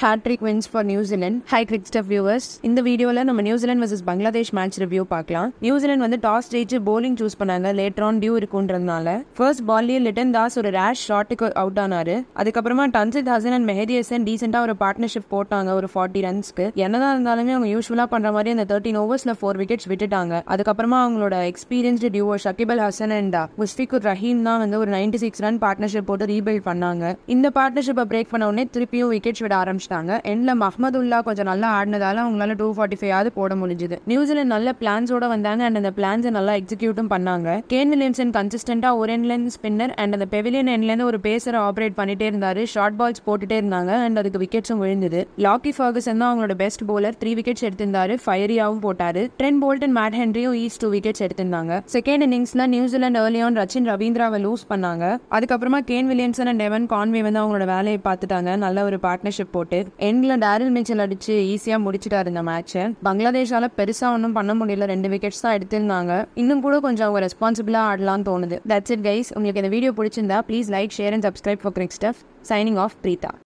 hat-trick wins for New Zealand hi cric stuff viewers இந்த வீடியோவில் நம்ம New Zealand versus Bangladesh match review பார்க்கலாம் நியூசிலாந்து வந்து டாஸ் ஜெயிச்சு bowling சூஸ் பண்ணாங்க லேட்டர் ஆன் டியூ இருக்குன்றதுனால ஃபர்ஸ்ட் பால்லேயே லிட்டன் தாஸ் ஒரு ரேஷ் ஷாட்டுக்கு அவுட் ஆனாரு அதுக்கப்புறமா டன்சித் ஹசன் அண்ட் மெஹதி ஹசன் டீசெண்டாக ஒரு பார்ட்னர்ஷிப் போட்டாங்க ஒரு ஃபார்ட்டி ரன்ஸ்க்கு என்னதான் இருந்தாலுமே அவங்க யூஸ்வலாக பண்ணுற மாதிரி அந்த தேர்ட்டின் ஓவர்ஸில் ஃபோர் விக்கெட்ஸ் விட்டுட்டாங்க அதுக்கப்புறமா அவங்களோட experienced duo Shakib al Hasan and Mushfiqur Rahim தான் வந்து ஒரு நைன்டி சிக்ஸ் ரன் பார்ட்னர்ஷிப் போட்டு ரீபில்ட் பண்ணாங்க இந்த பார்ட்னர்ஷிப்பை பிரேக் பண்ண உடனே திருப்பியும் விக்கெட்ஸ் விட ஆரம்பிச்சிட்டாங்க எண்ட்ல மஹ்மதுல்லா கொஞ்சம் நல்லா ஆடினதால அவங்களால டூ ஃபார்ட்டி ஃபைவ் ஆவது போட முடிஞ்சுது நியூசிலாந்து நல்ல பிளான்ஸோட வந்தாங்க அண்ட் அந்த பிளான்ஸை நல்லா எக்ஸிக்யூட்டும் பண்ணாங்க கேன் வில்லியம்சன் கன்சிஸ்டண்டா ஒரு எண்ட்லேருந்து ஸ்பின்னர் அண்ட் அந்த பெவிலியன் எண்ட்லேருந்து ஒரு பேசரை ஆப்ரேட் பண்ணிட்டே இருந்தாரு ஷார்ட் பால்ஸ் போட்டுட்டே இருந்தாங்க அண்ட் அதுக்கு விக்கெட்ஸும் விழுந்தது லாக்கி ஃபர்கசன் தான் அவங்களோட பெஸ்ட் bowler த்ரீ விக்கெட்ஸ் எடுத்திருந்தாரு ஃபயரியாவும் போட்டாரு ட்ரென் போல்டன் மேட் ஹென்ரியும் ஈஸ்ட் டூ விக்கெட்ஸ் எடுத்திருந்தாங்க செகண்ட் இன்னிங்ஸ்ல நியூசிலாந்து ஏர்லியான் ரச்சின் ரவீந்திராவை லூஸ் பண்ணாங்க அதுக்கப்புறமா Kane Williamson and Devon Conway வந்து அவங்களோட வேலையை பார்த்துட்டாங்க நல்ல ஒரு பார்ட்னர்ஷிப் போட்டு எண்ட்ல டேரில் மிச்சல் அடிச்சு ஈஸியா முடிச்சிட்டாரு இந்த மேட்சை பங்களாதேஷால பெருசா ஒன்றும் பண்ண முடியல ரெண்டு விக்கெட்ஸ் தான் எடுத்திருந்தாங்க இன்னும் கூட கொஞ்சம் அவங்க ரெஸ்பான்சிபிளா ஆடலாம்னு தோணுது தட்ஸ் இட் கைஸ் உங்களுக்கு இந்த வீடியோ பிடிச்சிருந்தா please like share and subscribe for cric stuff signing off Preetha